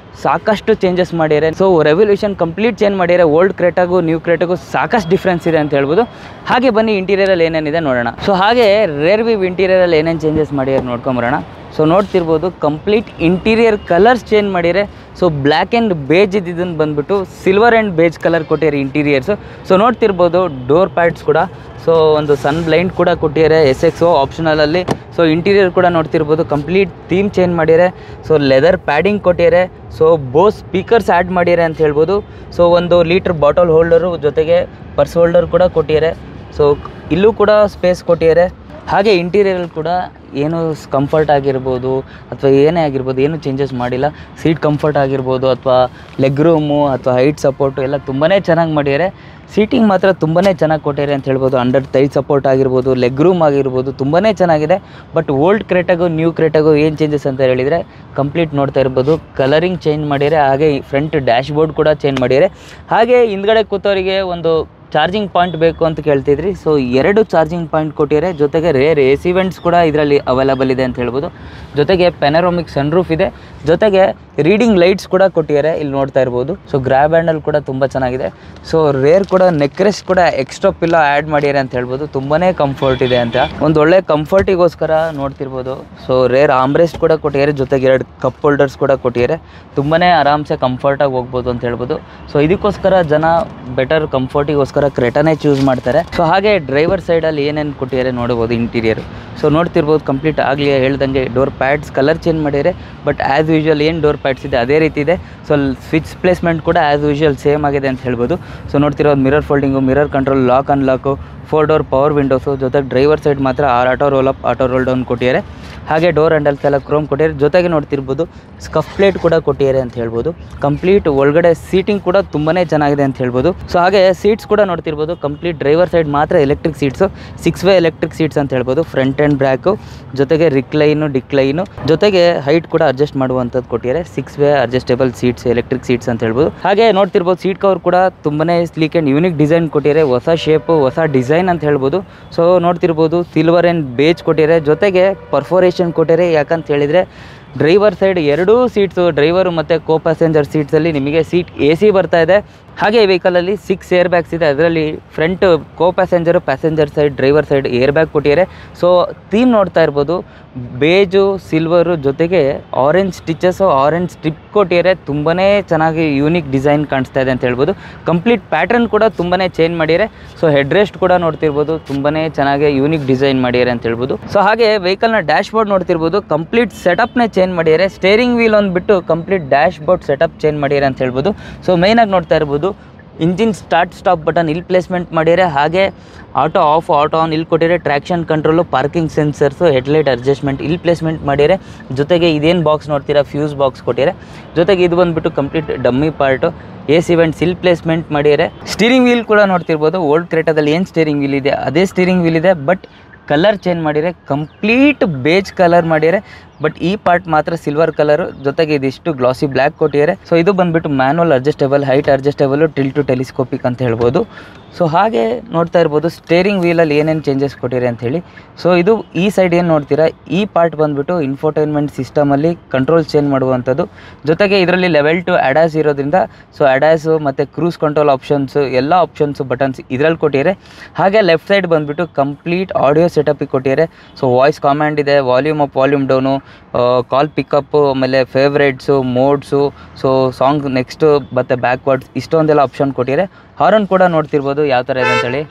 ಸಾಕಷ್ಟು ಚೇಂಜಸ್ ಮಾಡಿದ್ದಾರೆ ಸೊ ರೆವಲ್ಯೂಷನ್ ಕಂಪ್ಲೀಟ್ ಚೇಂಜ್ ಮಾಡಿದ್ದಾರೆ ಓಲ್ಡ್ ಕ್ರೇಟಾಗೂ ನ್ಯೂ ಕ್ರೇಟಾಗೂ ಸಾಕಷ್ಟು ಡಿಫ್ರೆನ್ಸ್ ಇದೆ ಅಂತ ಹೇಳ್ಬೋದು ಹಾಗೆ ಬನ್ನಿ ಇಂಟೀರಿಯರಲ್ಲಿ ಏನೇನಿದೆ ನೋಡೋಣ ಸೊ ಹಾಗೆ ರೇರ್ ವಿವ್ ಇಂಟೀರಿಯರಲ್ಲಿ ಏನೇನು ಚೇಂಜಸ್ ಮಾಡಿದ್ದಾರೆ ನೋಡ್ಕೊಂಬರೋಣ ಸೊ ನೋಡ್ತಿರ್ಬೋದು ಕಂಪ್ಲೀಟ್ ಇಂಟೀರಿಯರ್ ಕಲರ್ಸ್ ಚೇಂಜ್ ಮಾಡಿದ್ದಾರೆ ಸೊ ಬ್ಲ್ಯಾಕ್ ಆ್ಯಂಡ್ ಬೇಜ್ ಇದ್ದಿದ್ದನ್ನು ಬಂದ್ಬಿಟ್ಟು ಸಿಲ್ವರ್ ಆ್ಯಂಡ್ ಬೇಜ್ ಕಲರ್ ಕೊಟ್ಟಿದ್ದಾರೆ ಇಂಟೀರಿಯರ್ಸು ಸೊ ನೋಡ್ತಿರ್ಬೋದು ಡೋರ್ ಪ್ಯಾಡ್ಸ್ ಕೂಡ ಸೊ ಒಂದು ಸನ್ ಬ್ಲೈಂಡ್ ಕೂಡ ಕೊಟ್ಟಿದ್ದಾರೆ ಎಸ್ ಎಕ್ಸು ಆಪ್ಷನಲಲ್ಲಿ ಸೊ ಇಂಟೀರಿಯರ್ ಕೂಡ ನೋಡ್ತಿರ್ಬೋದು ಕಂಪ್ಲೀಟ್ ಥೀಮ್ ಚೇಂಜ್ ಮಾಡಿದ್ದಾರೆ ಸೊ ಲೆದರ್ ಪ್ಯಾಡಿಂಗ್ ಕೊಟ್ಟಿದ್ದಾರೆ ಸೊ ಬೋಸ್ ಸ್ಪೀಕರ್ಸ್ ಆ್ಯಡ್ ಮಾಡಿದ್ದಾರೆ ಅಂತ ಹೇಳ್ಬೋದು ಸೊ ಒಂದು ಲೀಟ್ರ್ ಬಾಟಲ್ ಹೋಲ್ಡರು ಜೊತೆಗೆ ಪರ್ಸ್ ಹೋಲ್ಡರ್ ಕೂಡ ಕೊಟ್ಟಿದ್ದಾರೆ ಸೊ ಇಲ್ಲೂ ಕೂಡ ಸ್ಪೇಸ್ ಕೊಟ್ಟಿದ್ದಾರೆ ಹಾಗೆ ಇಂಟೀರಿಯರ್ ಕೂಡ ಏನು ಕಂಫರ್ಟ್ ಆಗಿರ್ಬೋದು ಅಥವಾ ಏನೇ ಆಗಿರ್ಬೋದು ಏನು ಚೇಂಜಸ್ ಮಾಡಿಲ್ಲ ಸೀಟ್ ಕಂಫರ್ಟ್ ಆಗಿರ್ಬೋದು ಅಥವಾ ಲೆಗ್ ರೂಮು ಅಥವಾ ಹೈಟ್ ಸಪೋರ್ಟು ಎಲ್ಲ ತುಂಬಾ ಚೆನ್ನಾಗಿ ಮಾಡಿದ್ದಾರೆ ಸೀಟಿಂಗ್ ಮಾತ್ರ ತುಂಬಾ ಚೆನ್ನಾಗಿ ಕೊಟ್ಟಿದ್ದಾರೆ ಅಂತ ಹೇಳ್ಬೋದು ಅಂಡರ್ ತೈ ಸಪೋರ್ಟ್ ಆಗಿರ್ಬೋದು ಲೆಗ್ ರೂಮ್ ಆಗಿರ್ಬೋದು ತುಂಬಾ ಚೆನ್ನಾಗಿದೆ ಬಟ್ ಓಲ್ಡ್ ಕ್ರೇಟಾಗು ನ್ಯೂ ಕ್ರೇಟಾಗು ಏನು ಚೇಂಜಸ್ ಅಂತ ಹೇಳಿದರೆ ಕಂಪ್ಲೀಟ್ ನೋಡ್ತಾ ಇರ್ಬೋದು ಕಲರಿಂಗ್ ಚೇಂಜ್ ಮಾಡಿದ್ದಾರೆ ಹಾಗೆ ಫ್ರಂಟ್ ಡ್ಯಾಶ್ ಬೋರ್ಡ್ ಕೂಡ ಚೇಂಜ್ ಮಾಡಿದ್ದಾರೆ ಹಾಗೆ ಹಿಂದ್ಗಡೆ ಕೂತವರಿಗೆ ಒಂದು ಚಾರ್ಜಿಂಗ್ ಪಾಯಿಂಟ್ ಬೇಕು ಅಂತ ಕೇಳ್ತಿದ್ರಿ ಸೊ ಎರಡು ಚಾರ್ಜಿಂಗ್ ಪಾಯಿಂಟ್ ಕೊಟ್ಟಿದ್ದಾರೆ ಜೊತೆಗೆ ರೇರ್ ಎ ಸಿ ವೆಂಟ್ಸ್ ಕೂಡ ಇದರಲ್ಲಿ ಅವೈಲಬಲ್ ಇದೆ ಅಂತ ಹೇಳ್ಬೋದು ಜೊತೆಗೆ ಪೆನರೋಮಿಕ್ ಸನ್ರೂಫ್ ಇದೆ ಜೊತೆಗೆ ರೀಡಿಂಗ್ ಲೈಟ್ಸ್ ಕೂಡ ಕೊಟ್ಟಿದ್ದಾರೆ ಇಲ್ಲಿ ನೋಡ್ತಾ ಇರ್ಬೋದು ಸೊ ಗ್ರ್ಯಾಬ್ ಹ್ಯಾಂಡಲ್ ಕೂಡ ತುಂಬ ಚೆನ್ನಾಗಿದೆ ಸೊ ರೇರ್ ಕೂಡ ನೆಕ್ ರೆಸ್ಟ್ ಕೂಡ ಎಕ್ಸ್ಟ್ರಾ ಪಿಲ್ಲ ಆ್ಯಡ್ ಮಾಡಿದ್ದಾರೆ ಅಂತ ಹೇಳ್ಬೋದು ತುಂಬಾ ಕಂಫರ್ಟ್ ಇದೆ ಅಂತ ಒಂದು ಒಳ್ಳೆ ಕಂಫರ್ಟಿಗೋಸ್ಕರ ನೋಡ್ತಿರ್ಬೋದು ಸೊ ರೇರ್ ಆಮ್ರೆಸ್ಟ್ ಕೂಡ ಕೊಟ್ಟಿದ್ದಾರೆ ಜೊತೆಗೆ ಎರಡು ಕಪ್ ಹೋಲ್ಡರ್ಸ್ ಕೂಡ ಕೊಟ್ಟಿದ್ದಾರೆ ತುಂಬಾ ಆರಾಮ್ಸೆ ಕಂಫರ್ಟಾಗಿ ಹೋಗ್ಬೋದು ಅಂತ ಹೇಳ್ಬೋದು ಸೊ ಇದಕ್ಕೋಸ್ಕರ ಜನ ಬೆಟರ್ ಕಂಫರ್ಟಿಗೋಸ್ಕರ ಕ್ರೆಟಾನೇ ಚೂಸ್ ಮಾಡ್ತಾರೆ ಸೊ ಹಾಗೆ ಡ್ರೈವರ್ ಸೈಡಲ್ಲಿ ಏನೇನು ಕೊಟ್ಟಿದ್ದಾರೆ ನೋಡ್ಬೋದು ಇಂಟೀರಿಯರ್ ಸೊ ನೋಡ್ತಿರ್ಬೋದು ಕಂಪ್ಲೀಟ್ ಆಗಲಿ ಹೇಳ್ದಂಗೆ ಡೋರ್ ಪ್ಯಾಡ್ಸ್ ಕಲರ್ ಚೇಂಜ್ ಮಾಡಿದ್ದಾರೆ ಬಟ್ ಆ್ಯಸ್ ಯೂಶುವಲ್ ಏನು ಡೋರ್ ಪ್ಯಾಡ್ಸ್ ಇದೆ ಅದೇ ರೀತಿ ಇದೆ ಸೊ ಸ್ವಿಚ್ ಪ್ಲೇಸ್ಮೆಂಟ್ ಕೂಡ ಆ್ಯಸ್ ಯೂಶುವಲ್ ಸೇಮ್ ಆಗಿದೆ ಅಂತ ಹೇಳ್ಬೋದು ಸೊ ನೋಡ್ತಿರೋದು mirror folding mirror control lock unlock four door power windows ಜೊತೆಗೆ ಡ್ರೈವರ್ ಸೈಡ್ ಮಾತ್ರ ಆರ್ auto roll up auto roll down ಕೊಟ್ಟಿದ್ದಾರೆ ಹಾಗೆ ಡೋರ್ ಹ್ಯಾಂಡಲ್ಸ್ ಎಲ್ಲ ಕ್ರೋಮ್ ಕೊಟ್ಟಿದ್ದಾರೆ ಜೊತೆಗೆ ನೋಡ್ತಿರ್ಬೋದು ಸ್ಕಫ್ ಪ್ಲೇಟ್ ಕೂಡ ಕೊಟ್ಟಿದ್ದಾರೆ ಅಂತ ಹೇಳ್ಬೋದು ಕಂಪ್ಲೀಟ್ ಒಳಗಡೆ ಸೀಟಿಂಗ್ ಕೂಡ ತುಂಬಾ ಚೆನ್ನಾಗಿದೆ ಅಂತ ಹೇಳ್ಬೋದು ಸೊ ಹಾಗೆ ಸೀಟ್ಸ್ ಕೂಡ ನೋಡ್ತಿರ್ಬೋದು ಕಂಪ್ಲೀಟ್ ಡ್ರೈವರ್ ಸೈಡ್ ಮಾತ್ರ electric seats six way electric seats ಅಂತ ಹೇಳ್ಬೋದು ಫ್ರಂಟ್ ಆ್ಯಂಡ್ ಬ್ರ್ಯಾಕು ಜೊತೆಗೆ ರಿಕ್ಲೈನು ಡಿಕ್ಲೈನು ಜೊತೆಗೆ ಹೈಟ್ ಕೂಡ ಅಡ್ಜಸ್ಟ್ ಮಾಡುವಂಥದ್ದು ಕೊಟ್ಟಿದ್ದಾರೆ six way adjustable seats electric seats ಅಂತ ಹೇಳ್ಬೋದು ಹಾಗೆ ನೋಡ್ತಿರ್ಬೋದು ಸೀಟ್ ಕವರ್ ಕೂಡ ತುಂಬಾ ಸ್ಲೀಕ್ ಆ್ಯಂಡ್ ಯೂನಿಕ್ ಡಿಸೈನ್ ಕೊಟ್ಟಿದ್ದಾರೆ ಹೊಸ ಶೇಪು ಹೊಸ ಡಿಸೈನ್ ಅಂತ ಹೇಳ್ಬೋದು ಸೊ ನೋಡ್ತಿರ್ಬೋದು ಸಿಲ್ವರ್ ಆ್ಯಂಡ್ ಬೇಜ್ ಕೊಟ್ಟಿದ್ದಾರೆ ಜೊತೆಗೆ ಪರ್ಫೋರೇಷನ್ ಕೊಟ್ಟಿದ್ದಾರೆ ಯಾಕಂತ ಹೇಳಿದರೆ ಡ್ರೈವರ್ ಸೈಡ್ ಎರಡೂ ಸೀಟ್ಸು ಡ್ರೈವರು ಮತ್ತು ಕೋ ಪ್ಯಾಸೆಂಜರ್ ಸೀಟ್ಸಲ್ಲಿ ನಿಮಗೆ ಸೀಟ್ ಎ ಸಿ ಬರ್ತಾ ಇದೆ ಹಾಗೆ ಈ ವೆಹಿಕಲಲ್ಲಿ ಸಿಕ್ಸ್ ಏರ್ ಬ್ಯಾಗ್ಸ್ ಇದೆ ಅದರಲ್ಲಿ front co passenger passenger side driver side airbag ಕೊಟ್ಟಿದ್ದಾರೆ ಸೊ ಥೀಮ್ ನೋಡ್ತಾ ಇರ್ಬೋದು ಬೇಜು ಸಿಲ್ವರು ಜೊತೆಗೆ ಆರೆಂಜ್ ಸ್ಟಿಚಸ್ಸು ಆರೆಂಜ್ ಸ್ಟ್ರಿಪ್ ಕೊಟ್ಟಿದ್ದಾರೆ ತುಂಬಾ ಚೆನ್ನಾಗಿ ಯೂನಿಕ್ ಡಿಸೈನ್ ಕಾಣಿಸ್ತಾ ಇದೆ ಅಂತ ಹೇಳ್ಬೋದು ಕಂಪ್ಲೀಟ್ ಪ್ಯಾಟರ್ನ್ ಕೂಡ ತುಂಬಾ ಚೇಂಜ್ ಮಾಡಿದ್ದಾರೆ ಸೊ ಹೆಡ್ ರೆಸ್ಟ್ ಕೂಡ ನೋಡ್ತಿರ್ಬೋದು ತುಂಬಾ ಚೆನ್ನಾಗಿ ಯೂನಿಕ್ ಡಿಸೈನ್ ಮಾಡಿದ್ದಾರೆ ಅಂತ ಹೇಳ್ಬೋದು ಸೊ ಹಾಗೆ ವೆಹಿಕಲ್ನ ಡ್ಯಾಶ್ ಬೋರ್ಡ್ ನೋಡ್ತಿರ್ಬೋದು ಕಂಪ್ಲೀಟ್ ಸೆಟಪ್ನೇ ಚೇಂಜ್ ಮಾಡಿದ್ದಾರೆ ಸ್ಟೇರಿಂಗ್ ವೀಲ್ ಅಂದ್ಬಿಟ್ಟು complete dashboard setup change ಮಾಡಿದ್ದಾರೆ ಅಂತ ಹೇಳ್ಬೋದು ಸೊ ಮೇಯ್ನಾಗಿ ನೋಡ್ತಾ ಇರ್ಬೋದು ಇಂಜಿನ್ ಸ್ಟಾರ್ಟ್ ಸ್ಟಾಪ್ ಬಟನ್ ಇಲ್ಲಿ ಪ್ಲೇಸ್ಮೆಂಟ್ ಮಾಡಿದ್ದಾರೆ ಹಾಗೆ ಆಟೋ ಆಫ್ ಆಟೋ ಆನ್ ಇಲ್ಲಿ ಕೊಟ್ಟಿದ್ದಾರೆ traction control parking sensors headlight adjustment ಇಲ್ಲಿ ಪ್ಲೇಸ್ಮೆಂಟ್ ಮಾಡಿದ್ದಾರೆ ಜೊತೆಗೆ ಇದೇನು ಬಾಕ್ಸ್ ನೋಡ್ತೀರಾ ಫ್ಯೂಸ್ ಬಾಕ್ಸ್ ಕೊಟ್ಟಿದ್ದಾರೆ ಜೊತೆಗೆ ಇದು ಬಂದುಬಿಟ್ಟು complete dummy part A C vent ಸಿಲ್ ಪ್ಲೇಸ್ಮೆಂಟ್ ಮಾಡಿದ್ದಾರೆ ಸ್ಟೀರಿಂಗ್ ವೀಲ್ ಕೂಡ ನೋಡ್ತಿರ್ಬೋದು ಓಲ್ಡ್ ಕ್ರೇಟಾದಲ್ಲಿ ಏನು ಸ್ಟೀರಿಂಗ್ ವೀಲ್ ಇದೆ ಅದೇ ಸ್ಟೀರಿಂಗ್ ವೀಲ್ ಇದೆ ಬಟ್ ಕಲರ್ ಚೇಂಜ್ ಮಾಡಿದರೆ ಕಂಪ್ಲೀಟ್ ಬೇಜ್ ಕಲರ್ ಮಾಡಿದ್ದಾರೆ ಬಟ್ ಈ ಪಾರ್ಟ್ ಮಾತ್ರ ಸಿಲ್ವರ್ ಕಲರು ಜೊತೆಗೆ ಇದಿಷ್ಟು ಗ್ಲಾಸಿ ಬ್ಲ್ಯಾಕ್ ಕೊಟ್ಟಿದ್ದಾರೆ ಸೊ ಇದು ಬಂದ್ಬಿಟ್ಟು manual adjustable height adjustable tilt to telescopic ಅಂತ ಹೇಳ್ಬೋದು ಸೊ ಹಾಗೆ ನೋಡ್ತಾ ಇರ್ಬೋದು ಸ್ಟೇರಿಂಗ್ ವೀಲಲ್ಲಿ ಏನೇನು ಚೇಂಜಸ್ ಕೊಟ್ಟಿದ್ದಾರೆ ಅಂತ ಹೇಳಿ ಸೊ ಇದು ಈ ಸೈಡ್ ಏನು ನೋಡ್ತೀರಾ ಈ ಪಾರ್ಟ್ ಬಂದ್ಬಿಟ್ಟು ಇನ್ಫೋಟೈನ್ಮೆಂಟ್ ಸಿಸ್ಟಮಲ್ಲಿ ಕಂಟ್ರೋಲ್ ಚೇಂಜ್ ಮಾಡುವಂಥದ್ದು ಜೊತೆಗೆ ಇದರಲ್ಲಿ ಲೆವೆಲ್ ಟು ಅಡ್ಯಾಸ್ ಇರೋದ್ರಿಂದ ಸೊ ಅಡ್ಯಾಸು ಮತ್ತು ಕ್ರೂಸ್ ಕಂಟ್ರೋಲ್ ಆಪ್ಷನ್ಸು ಎಲ್ಲ ಆಪ್ಷನ್ಸು ಬಟನ್ಸ್ ಇದರಲ್ಲಿ ಕೊಟ್ಟಿದ್ದಾರೆ ಹಾಗೆ ಲೆಫ್ಟ್ ಸೈಡ್ ಬಂದ್ಬಿಟ್ಟು ಕಂಪ್ಲೀಟ್ ಆಡಿಯೋ ಸೆಟಪಿಗೆ ಕೊಟ್ಟಿದ್ದಾರೆ ಸೊ ವಾಯ್ಸ್ ಕಾಮ್ಯಾಂಡ್ ಇದೆ volume up volume down call pickup ಆಮೇಲೆ favourites modes so song next ಮತ್ತು ಬ್ಯಾಕ್ವರ್ಡ್ಸ್ ಇಷ್ಟೊಂದೆಲ್ಲ ಆಪ್ಷನ್ ಕೊಟ್ಟಿದ್ದಾರೆ ಹಾರನ್ ಕೂಡ ನೋಡ್ತಿರ್ಬೋದು ಯಾವ ಥರ ಇದೆ ಅಂತೇಳಿ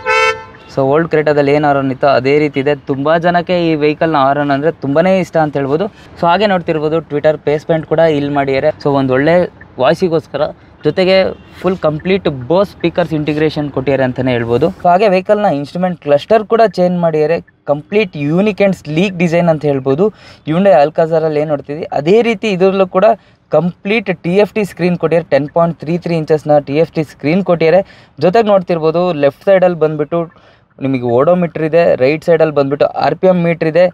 ಸೊ ಓಲ್ಡ್ ಕ್ರೇಟಾದಲ್ಲಿ ಏನು ಹಾರನ್ ಇತ್ತು ಅದೇ ರೀತಿ ಇದೆ ತುಂಬ ಜನಕ್ಕೆ ಈ ವೆಹಿಕಲ್ನ ಹಾರನ್ ಅಂದರೆ ತುಂಬಾ ಇಷ್ಟ ಅಂತ ಹೇಳ್ಬೋದು ಸೊ ಹಾಗೆ ನೋಡ್ತಿರ್ಬೋದು ಟ್ವಿಟರ್ ಪೇಸ್ಮೆಂಟ್ ಕೂಡ ಇಲ್ಲಿ ಮಾಡಿದ್ದಾರೆ ಸೊ ಒಂದು ಒಳ್ಳೆ ವಾಯ್ಸಿಗೋಸ್ಕರ ಜೊತೆಗೆ full complete Bose speakers integration ಕೊಟ್ಟಿದ್ದಾರೆ ಅಂತಲೇ ಹೇಳ್ಬೋದು ಸೊ ಹಾಗೆ ವೆಹಿಕಲ್ನ ಇನ್ಸ್ಟ್ರೂಮೆಂಟ್ ಕ್ಲಸ್ಟರ್ ಕೂಡ ಚೇಂಜ್ ಮಾಡಿದ್ದಾರೆ complete unique and sleek design ಅಂತ ಹೇಳ್ಬೋದು ಯುಂಡೆ ಅಲ್ಕಾಜಾರಲ್ಲಿ ಏನು ನೋಡ್ತಿದ್ವಿ ಅದೇ ರೀತಿ ಇದರಲ್ಲೂ ಕೂಡ complete T F T screen ಕೊಟ್ಟಿದ್ದಾರೆ ಟೆನ್ ಪಾಯಿಂಟ್ ತ್ರೀ ತ್ರೀ ಇಂಚಸ್ನ ಟಿ ಎಫ್ ಟಿ ಸ್ಕ್ರೀನ್ ಕೊಟ್ಟಿದ್ದಾರೆ ಜೊತೆಗೆ ನೋಡ್ತಿರ್ಬೋದು ಲೆಫ್ಟ್ ಸೈಡಲ್ಲಿ ಬಂದುಬಿಟ್ಟು ನಿಮಗೆ ಓಡೋಮೀಟ್ರ್ ಇದೆ ರೈಟ್ ಸೈಡಲ್ಲಿ ಬಂದುಬಿಟ್ಟು ಆರ್ ಪಿ ಎಮ್ ಮೀಟ್ರ್ ಇದೆ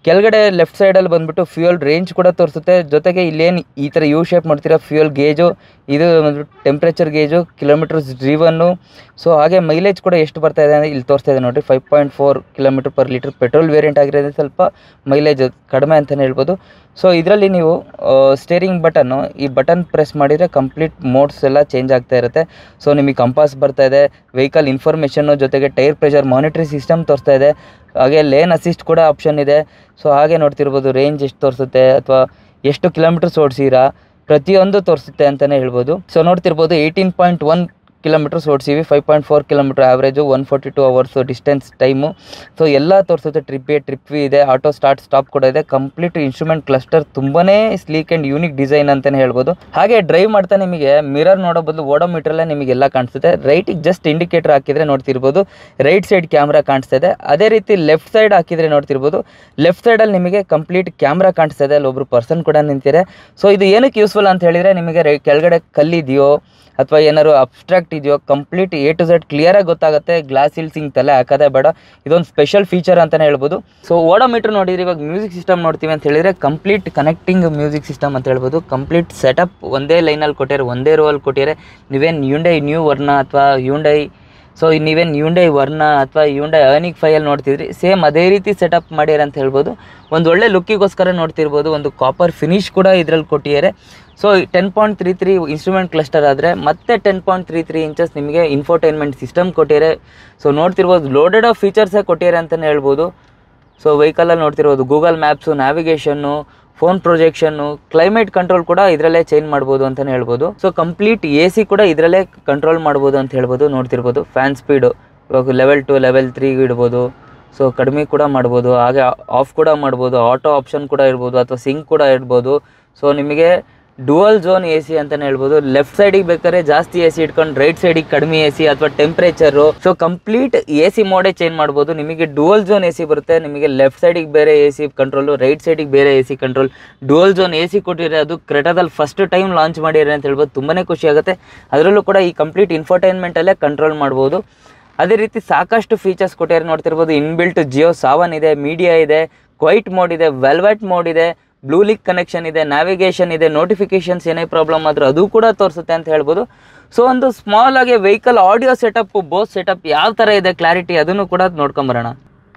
ಕೆಳಗಡೆ ಲೆಫ್ಟ್ ಸೈಡಲ್ಲಿ ಬಂದ್ಬಿಟ್ಟು ಫ್ಯೂಯಲ್ ರೇಂಜ್ ಕೂಡ ತೋರಿಸುತ್ತೆ ಜೊತೆಗೆ ಇಲ್ಲೇನು ಈ ಥರ ಯು ಶೇಪ್ ಮಾಡ್ತೀರಾ ಫ್ಯೂಯಲ್ ಗೇಜು ಇದು ಬಂದ್ಬಿಟ್ಟು temperature gauge kilometres driven so ಹಾಗೆ ಮೈಲೇಜ್ ಕೂಡ ಎಷ್ಟು ಬರ್ತಾ ಇದೆ ಅಂದರೆ ಇಲ್ಲಿ ತೋರಿಸ್ತಾ ಇದೆ ನೋಡಿರಿ five point four kilometre per litre petrol variant ಆಗಿರೋದ್ರಿಂದ ಸ್ವಲ್ಪ ಮೈಲೇಜ್ ಕಡಿಮೆ ಅಂತಲೇ ಹೇಳ್ಬೋದು ಸೊ ಇದರಲ್ಲಿ ನೀವು ಸ್ಟೇರಿಂಗ್ ಬಟನ್ನು ಈ ಬಟನ್ ಪ್ರೆಸ್ ಮಾಡಿದರೆ ಕಂಪ್ಲೀಟ್ ಮೋಡ್ಸ್ ಎಲ್ಲ ಚೇಂಜ್ ಆಗ್ತಾ ಇರುತ್ತೆ ಸೊ ನಿಮಗೆ ಕಂಪಾಸ್ ಬರ್ತಾ ಇದೆ ವೆಹಿಕಲ್ ಇನ್ಫಾರ್ಮೇಷನ್ನು ಜೊತೆಗೆ ಟೈರ್ ಪ್ರೆಷರ್ ಮಾನಿಟ್ರಿ ಸಿಸ್ಟಮ್ ತೋರಿಸ್ತಾ ಇದೆ ಹಾಗೆ ಲೇನ್ ಅಸಿಸ್ಟ್ ಕೂಡ ಆಪ್ಷನ್ ಇದೆ ಸೊ ಹಾಗೆ ನೋಡ್ತಿರ್ಬೋದು ರೇಂಜ್ ಎಷ್ಟು ತೋರಿಸುತ್ತೆ ಅಥವಾ ಎಷ್ಟು ಕಿಲೋಮೀಟರ್ಸ್ ಓಡಿಸಿರಾ ಪ್ರತಿಯೊಂದು ತೋರಿಸುತ್ತೆ ಅಂತಲೇ ಹೇಳ್ಬೋದು ಸೊ ನೋಡ್ತಿರ್ಬೋದು ಏಯ್ಟೀನ್ ಪಾಯಿಂಟ್ ಒನ್ ಕಿಲೋಮೀಟರ್ಸ್ ಓಡಿಸಿವಿ five point four kilometre average one forty two hours distance time so ಎಲ್ಲ ತೋರಿಸುತ್ತೆ ಟ್ರಿಪ್ ಎ ಟ್ರಿಪ್ ವಿ ಇದೆ ಆಟೋ ಸ್ಟಾರ್ಟ್ ಸ್ಟಾಪ್ ಕೂಡ ಇದೆ ಕಂಪ್ಲೀಟ್ ಇನ್ಸ್ಟ್ರೂಮೆಂಟ್ ಕ್ಲಸ್ಟರ್ ತುಂಬನೇ ಸ್ಲೀಕ್ ಆ್ಯಂಡ್ ಯೂನಿಕ್ ಡಿಸೈನ್ ಅಂತಲೇ ಹೇಳ್ಬೋದು ಹಾಗೆ ಡ್ರೈವ್ ಮಾಡ್ತಾ ನಿಮಗೆ ಮಿರರ್ ನೋಡೋ ಬದಲು ಓಡೋಮೀಟ್ರಲ್ಲೇ ನಿಮಗೆಲ್ಲ ಕಾಣಿಸುತ್ತೆ ರೈಟಿಗೆ ಜಸ್ಟ್ ಇಂಡಿಕೇಟರ್ ಹಾಕಿದರೆ ನೋಡ್ತಿರ್ಬೋದು ರೈಟ್ ಸೈಡ್ ಕ್ಯಾಮ್ರಾ ಕಾಣಿಸ್ತಾ ಇದೆ ಅದೇ ರೀತಿ ಲೆಫ್ಟ್ ಸೈಡ್ ಹಾಕಿದರೆ ನೋಡ್ತಿರ್ಬೋದು ಲೆಫ್ಟ್ ಸೈಡಲ್ಲಿ ನಿಮಗೆ ಕಂಪ್ಲೀಟ್ ಕ್ಯಾಮ್ರಾ ಕಾಣಿಸ್ತಾ ಇದೆ ಅಲ್ಲಿ ಒಬ್ಬರು ಪರ್ಸನ್ ಕೂಡ ನಿಂತಿದೆ ಸೊ ಇದು ಏನಕ್ಕೆ ಯೂಸ್ಫುಲ್ ಅಂತ ಹೇಳಿದರೆ ನಿಮಗೆ ರೈ ಕೆಳಗಡೆ ಕಲ್ಲಿದೆಯೋ ಅಥವಾ ಏನಾದ್ರು ಅಬ್ಸ್ಟ್ರಾಕ್ಟ್ ಇದೆಯೋ ಕಂಪ್ಲೀಟ್ ಎ ಟು ಝೆಡ್ ಕ್ಲಿಯರಾಗಿ ಗೊತ್ತಾಗುತ್ತೆ ಗ್ಲಾಸ್ ಹಿಲ್ಸ್ ಹಿಂಗೆ ತಲೆ ಹಾಕೋದೇ ಬೇಡ ಇದೊಂದು ಸ್ಪೆಷಲ್ ಫೀಚರ್ ಅಂತಲೇ ಹೇಳ್ಬೋದು ಸೊ ಓಡೋಮೀಟ್ರ್ ನೋಡಿದ್ರೆ ಇವಾಗ ಮ್ಯೂಸಿಕ್ ಸಿಸ್ಟಮ್ ನೋಡ್ತೀವಿ ಅಂತ ಹೇಳಿದ್ರೆ ಕಂಪ್ಲೀಟ್ ಕನೆಕ್ಟಿಂಗ್ ಮ್ಯೂಸಿಕ್ ಸಿಸ್ಟಮ್ ಅಂತ ಹೇಳ್ಬೋದು ಕಂಪ್ಲೀಟ್ ಸೆಟಪ್ ಒಂದೇ ಲೈನಲ್ಲಿ ಕೊಟ್ಟಿದ್ದಾರೆ ಒಂದೇ ರೋವಲ್ಲಿ ಕೊಟ್ಟಿದ್ದಾರೆ ನೀವೇನು ಯುಂಡೈ ನ್ಯೂ ವರ್ಣ ಅಥವಾ ಯುಂಡೈ ಸೊ ನೀವೇನು ಯುಂಡೈ ವರ್ಣ ಅಥವಾ ಯುಂಡೈ ಅರ್ನಿಕ್ ಫೈಯಲ್ಲಿ ನೋಡ್ತಿದ್ರಿ ಸೇಮ್ ಅದೇ ರೀತಿ ಸೆಟಪ್ ಮಾಡ್ಯಾರ ಅಂತ ಹೇಳ್ಬೋದು ಒಂದು ಒಳ್ಳೆ ಲುಕ್ಕಿಗೋಸ್ಕರ ನೋಡ್ತಿರ್ಬೋದು ಒಂದು ಕಾಪರ್ ಫಿನಿಶ್ ಕೂಡ ಇದರಲ್ಲಿ ಕೊಟ್ಟಿದ್ದಾರೆ so ten point three three instrument cluster ಆದರೆ ಮತ್ತೆ ten point three three inches ನಿಮಗೆ ಇನ್ಫೋಟೈನ್ಮೆಂಟ್ ಸಿಸ್ಟಮ್ ಕೊಟ್ಟಿದ್ದಾರೆ ಸೊ ನೋಡ್ತಿರ್ಬೋದು ಲೋಡೆಡ್ ಆಫ್ ಫೀಚರ್ಸೇ ಕೊಟ್ಟಿದ್ದಾರೆ ಅಂತಲೇ ಹೇಳ್ಬೋದು ಸೊ ವೆಹಿಕಲಲ್ಲಿ ನೋಡ್ತಿರ್ಬೋದು Google maps navigation phone projection climate control ಕೂಡ ಇದರಲ್ಲೇ ಚೇಂಜ್ ಮಾಡ್ಬೋದು ಅಂತಲೇ ಹೇಳ್ಬೋದು ಸೊ ಕಂಪ್ಲೀಟ್ ಎ ಸಿ ಕೂಡ ಇದರಲ್ಲೇ ಕಂಟ್ರೋಲ್ ಮಾಡ್ಬೋದು ಅಂತ ಹೇಳ್ಬೋದು ನೋಡ್ತಿರ್ಬೋದು ಫ್ಯಾನ್ ಸ್ಪೀಡು ಇವಾಗ ಲೆವೆಲ್ ಟು ಲೆವೆಲ್ ತ್ರೀಗೆ ಇಡ್ಬೋದು ಸೊ ಕಡಿಮೆ ಕೂಡ ಮಾಡ್ಬೋದು ಹಾಗೆ ಆಫ್ ಕೂಡ ಮಾಡ್ಬೋದು ಆಟೋ ಆಪ್ಷನ್ ಕೂಡ ಇರ್ಬೋದು ಅಥವಾ ಸಿಂಕ್ ಕೂಡ ಇರ್ಬೋದು ಸೊ ನಿಮಗೆ ಡುವಲ್ ಝೋನ್ ಎ ಸಿ ಅಂತಲೇ ಹೇಳ್ಬೋದು ಲೆಫ್ಟ್ ಸೈಡಿಗೆ ಬೇಕಾದ್ರೆ ಜಾಸ್ತಿ ಎ ಸಿ ಇಟ್ಕೊಂಡು ರೈಟ್ ಸೈಡಿಗೆ ಕಡಿಮೆ ಎ ಸಿ ಅಥವಾ temperature so complete A C ಮೋಡೇ ಚೇಂಜ್ ಮಾಡ್ಬೋದು ನಿಮಗೆ ಡುವಲ್ ಝೋನ್ ಎ ಸಿ ಬರುತ್ತೆ ನಿಮಗೆ ಲೆಫ್ಟ್ ಸೈಡಿಗೆ ಬೇರೆ ಎ ಸಿ ಕಂಟ್ರೋಲು ರೈಟ್ ಸೈಡಿಗೆ ಬೇರೆ A C control dual zone A C ಕೊಟ್ಟಿದ್ರೆ ಅದು ಕ್ರೆಟಾದಲ್ಲಿ ಫಸ್ಟ್ ಟೈಮ್ ಲಾಂಚ್ ಮಾಡಿದ್ದಾರೆ ಅಂತ ಹೇಳ್ಬೋದು ತುಂಬಾ ಖುಷಿ ಆಗುತ್ತೆ ಅದರಲ್ಲೂ ಕೂಡ ಈ ಕಂಪ್ಲೀಟ್ ಇನ್ಫರ್ಟೈನ್ಮೆಂಟಲ್ಲೇ ಕಂಟ್ರೋಲ್ ಮಾಡ್ಬೋದು ಅದೇ ರೀತಿ ಸಾಕಷ್ಟು ಫೀಚರ್ಸ್ ಕೊಟ್ಟಿದ್ದಾರೆ ನೋಡ್ತಿರ್ಬೋದು ಇನ್ಬಿಲ್ಟ್ ಜಿಯೋ ಸಾವನ್ ಇದೆ ಮೀಡಿಯಾ ಇದೆ ಕ್ವೈಟ್ ಮೋಡ್ ಇದೆ ವೆಲ್ವೆಟ್ ಮೋಡ್ ಇದೆ ಬ್ಲೂ ಲಿಕ್ ಕನೆಕ್ಷನ್ ಇದೆ ನ್ಯಾವಿಗೇಷನ್ ಇದೆ ನೋಟಿಫಿಕೇಶನ್ಸ್ ಏನೇ ಪ್ರಾಬ್ಲಮ್ ಆದರೂ ಅದು ಕೂಡ ತೋರಿಸುತ್ತೆ ಅಂತ ಹೇಳ್ಬೋದು ಸೊ ಒಂದು ಸ್ಮಾಲ್ ಆಗಿ vehicle audio setup Bose setup ಯಾವ ಥರ ಇದೆ ಕ್ಲಾರಿಟಿ ಅದನ್ನು ಕೂಡ ನೋಡ್ಕೊಂಬರೋಣ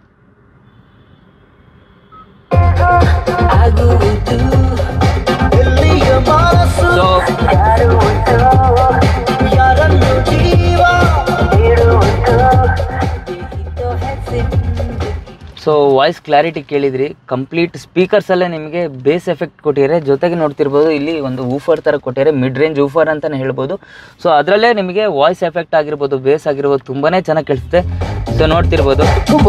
ಎಲ್ಲಿಯ ಮನಸ್ಸು ಸೊ ಯಾರನ್ನು ಜೀವ ಸೊ ವಾಯ್ಸ್ ಕ್ಲಾರಿಟಿ ಕೇಳಿದ್ರಿ ಕಂಪ್ಲೀಟ್ ಸ್ಪೀಕರ್ಸಲ್ಲೇ ನಿಮಗೆ ಬೇಸ್ ಎಫೆಕ್ಟ್ ಕೊಟ್ಟಿದ್ದಾರೆ ಜೊತೆಗೆ ನೋಡ್ತಿರ್ಬೋದು ಇಲ್ಲಿ ಒಂದು ಊಫರ್ ಥರ ಕೊಟ್ಟಿದ್ದಾರೆ ಮಿಡ್ ರೇಂಜ್ ಊಫರ್ ಅಂತಲೇ ಹೇಳ್ಬೋದು ಸೊ ಅದರಲ್ಲೇ ನಿಮಗೆ ವಾಯ್ಸ್ ಎಫೆಕ್ಟ್ ಆಗಿರ್ಬೋದು ಬೇಸ್ ಆಗಿರ್ಬೋದು ತುಂಬಾ ಚೆನ್ನಾಗಿ ಕೇಳಿಸುತ್ತೆ ಸೊ ನೋಡ್ತಿರ್ಬೋದು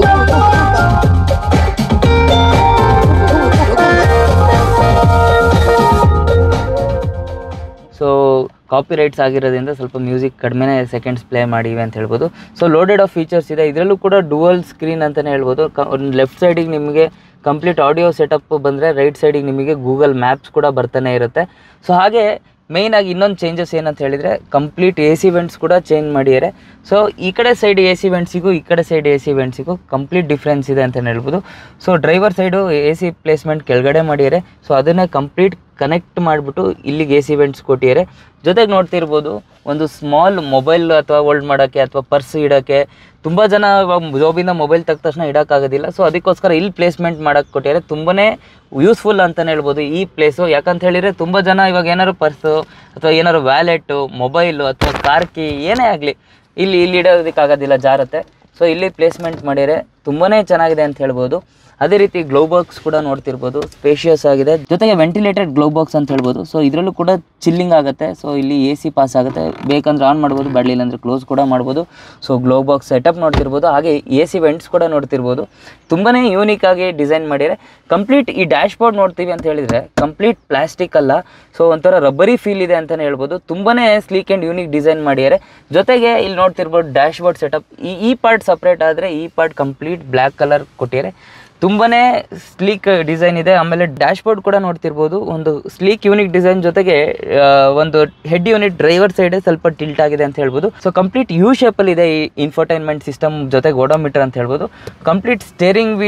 ಸೊ ಕಾಪಿ ರೈಟ್ಸ್ ಆಗಿರೋದ್ರಿಂದ ಸ್ವಲ್ಪ ಮ್ಯೂಸಿಕ್ ಕಡಿಮೆ ಸೆಕೆಂಡ್ಸ್ ಪ್ಲೇ ಮಾಡಿವೆ ಅಂತ ಹೇಳ್ಬೋದು ಸೊ ಲೋಡೆಡ್ ಆಫ್ ಫೀಚರ್ಸ್ ಇದೆ ಇದರಲ್ಲೂ ಕೂಡ ಡುವಲ್ ಸ್ಕ್ರೀನ್ ಅಂತಲೇ ಹೇಳ್ಬೋದು ಕ ಒಂದು ಲೆಫ್ಟ್ ಸೈಡಿಗೆ ನಿಮಗೆ ಕಂಪ್ಲೀಟ್ ಆಡಿಯೋ ಸೆಟಪ್ ಬಂದರೆ ರೈಟ್ ಸೈಡಿಗೆ ನಿಮಗೆ ಗೂಗಲ್ ಮ್ಯಾಪ್ಸ್ ಕೂಡ ಬರ್ತಾನೆ ಇರುತ್ತೆ ಸೊ ಹಾಗೆ ಮೇಯ್ನಾಗಿ ಇನ್ನೊಂದು ಚೇಂಜಸ್ ಏನಂತ ಹೇಳಿದರೆ ಕಂಪ್ಲೀಟ್ ಎ ಸಿ ವೆಂಟ್ಸ್ ಕೂಡ ಚೇಂಜ್ ಮಾಡಿದ್ದಾರೆ ಸೊ ಈ ಕಡೆ ಸೈಡ್ ಎ ಸಿ ವೆಂಟ್ಸಿಗೂ ಈ ಕಡೆ ಸೈಡ್ ಎ ಸಿ ವೆಂಟ್ಸಿಗೂ ಕಂಪ್ಲೀಟ್ ಡಿಫ್ರೆನ್ಸ್ ಇದೆ ಅಂತಲೇ ಹೇಳ್ಬೋದು so driver side A C placement ಕೆಳಗಡೆ ಮಾಡಿದ್ದಾರೆ ಸೊ ಅದನ್ನು ಕಂಪ್ಲೀಟ್ ಕನೆಕ್ಟ್ ಮಾಡಿಬಿಟ್ಟು ಇಲ್ಲಿಗೆ ಎ ಸಿ ವೆಂಟ್ಸ್ ಕೊಟ್ಟಿದ್ದಾರೆ ಜೊತೆಗೆ ನೋಡ್ತಿರ್ಬೋದು ಒಂದು ಸ್ಮಾಲ್ ಮೊಬೈಲ್ ಅಥವಾ ಹೋಲ್ಡ್ ಮಾಡೋಕ್ಕೆ ಅಥವಾ ಪರ್ಸ್ ಇಡೋಕ್ಕೆ ತುಂಬ ಜನ ಇವಾಗ ಜಾಬಿಂದ ಮೊಬೈಲ್ ತೆಗ್ದ ತಕ್ಷಣ ಇಡೋಕ್ಕಾಗೋದಿಲ್ಲ ಸೊ ಅದಕ್ಕೋಸ್ಕರ ಇಲ್ಲಿ ಪ್ಲೇಸ್ಮೆಂಟ್ ಮಾಡೋಕ್ಕೆ ಕೊಟ್ಟಿದ್ದಾರೆ ತುಂಬಾ ಯೂಸ್ಫುಲ್ ಅಂತಲೇ ಹೇಳ್ಬೋದು ಈ ಪ್ಲೇಸು ಯಾಕಂತ ಹೇಳಿದರೆ ತುಂಬ ಜನ ಇವಾಗ ಏನಾದ್ರು ಪರ್ಸು ಅಥವಾ ಏನಾದ್ರು ವ್ಯಾಲೆಟು ಮೊಬೈಲು ಅಥವಾ ಕಾರ್ ಕೀ ಏನೇ ಆಗಲಿ ಇಲ್ಲಿ ಇಲ್ಲಿ ಇಡೋದಕ್ಕಾಗೋದಿಲ್ಲ ಜಾರತ್ತೆ ಸೊ ಇಲ್ಲಿ ಪ್ಲೇಸ್ಮೆಂಟ್ ಮಾಡಿದರೆ ತುಂಬಾ ಚೆನ್ನಾಗಿದೆ ಅಂತ ಹೇಳ್ಬೋದು ಅದೇ ರೀತಿ ಗ್ಲೋ ಬಾಕ್ಸ್ ಕೂಡ ನೋಡ್ತಿರ್ಬೋದು ಸ್ಪೇಷಿಯಸ್ ಆಗಿದೆ ಜೊತೆಗೆ ವೆಂಟಿಲೇಟೆಡ್ ಗ್ಲೋ ಬಾಕ್ಸ್ ಅಂತ ಹೇಳ್ಬೋದು ಸೊ ಇದರಲ್ಲೂ ಕೂಡ ಚಿಲ್ಲಿಂಗ್ ಆಗುತ್ತೆ ಸೊ ಇಲ್ಲಿ ಎ ಸಿ ಪಾಸ್ ಆಗುತ್ತೆ ಬೇಕಂದ್ರೆ ಆನ್ ಮಾಡ್ಬೋದು ಬೇಡಲಿಲ್ಲ ಅಂದರೆ ಕ್ಲೋಸ್ ಕೂಡ ಮಾಡ್ಬೋದು ಸೊ ಗ್ಲೋ ಬಾಕ್ಸ್ ಸೆಟಪ್ ನೋಡ್ತಿರ್ಬೋದು ಹಾಗೆ ಎ ಸಿ ವೆಂಟ್ಸ್ ಕೂಡ ನೋಡ್ತಿರ್ಬೋದು ತುಂಬಾ ಯೂನಿಕ್ ಆಗಿ ಡಿಸೈನ್ ಮಾಡಿದರೆ ಕಂಪ್ಲೀಟ್ ಈ ಡ್ಯಾಶ್ ಬೋರ್ಡ್ ನೋಡ್ತೀವಿ ಅಂತ ಹೇಳಿದರೆ ಕಂಪ್ಲೀಟ್ ಪ್ಲಾಸ್ಟಿಕ್ ಅಲ್ಲ ಸೊ ಒಂಥರ ರಬ್ಬರಿ ಫೀಲ್ ಇದೆ ಅಂತಲೇ ಹೇಳ್ಬೋದು ತುಂಬಾ ಸ್ಲೀಕ್ ಆ್ಯಂಡ್ ಯೂನಿಕ್ ಡಿಸೈನ್ ಮಾಡಿದ್ದಾರೆ ಜೊತೆಗೆ ಇಲ್ಲಿ ನೋಡ್ತಿರ್ಬೋದು ಡ್ಯಾಶ್ ಬೋರ್ಡ್ ಸೆಟಪ್ ಈ ಈ ಪಾರ್ಟ್ ಸಪ್ರೇಟ್ ಆದರೆ ಈ ಪಾರ್ಟ್ ಕಂಪ್ಲೀಟ್ ಬ್ಲ್ಯಾಕ್ ಕಲರ್ ಕೊಟ್ಟಿದ್ದಾರೆ ತುಂಬಾ ಸ್ಲೀಕ್ ಡಿಸೈನ್ ಇದೆ ಆಮೇಲೆ ಡ್ಯಾಶ್ ಬೋರ್ಡ್ ಕೂಡ ನೋಡ್ತಿರ್ಬೋದು ಒಂದು ಸ್ಲೀಕ್ ಯೂನಿಕ್ ಡಿಸೈನ್ ಜೊತೆಗೆ ಆ, ಒಂದು ಹೆಡ್ ಯೂನಿಟ್ ಡ್ರೈವರ್ ಸೈಡ್ ಸ್ವಲ್ಪ ಟಿಲ್ಟ್ ಆಗಿದೆ ಅಂತ ಹೇಳ್ಬೋದು ಸೊ ಕಂಪ್ಲೀಟ್ ಯು ಶೇಪಲ್ಲಿ ಇದೆ ಈ ಇನ್ಫರ್ಟೈನ್ಮೆಂಟ್ ಸಿಸ್ಟಮ್ ಜೊತೆಗೆ ಓಡೋಮೀಟರ್ ಅಂತ ಹೇಳ್ಬೋದು ಕಂಪ್ಲೀಟ್ ಸ್ಟೇರಿಂಗ್ ವೀಲ್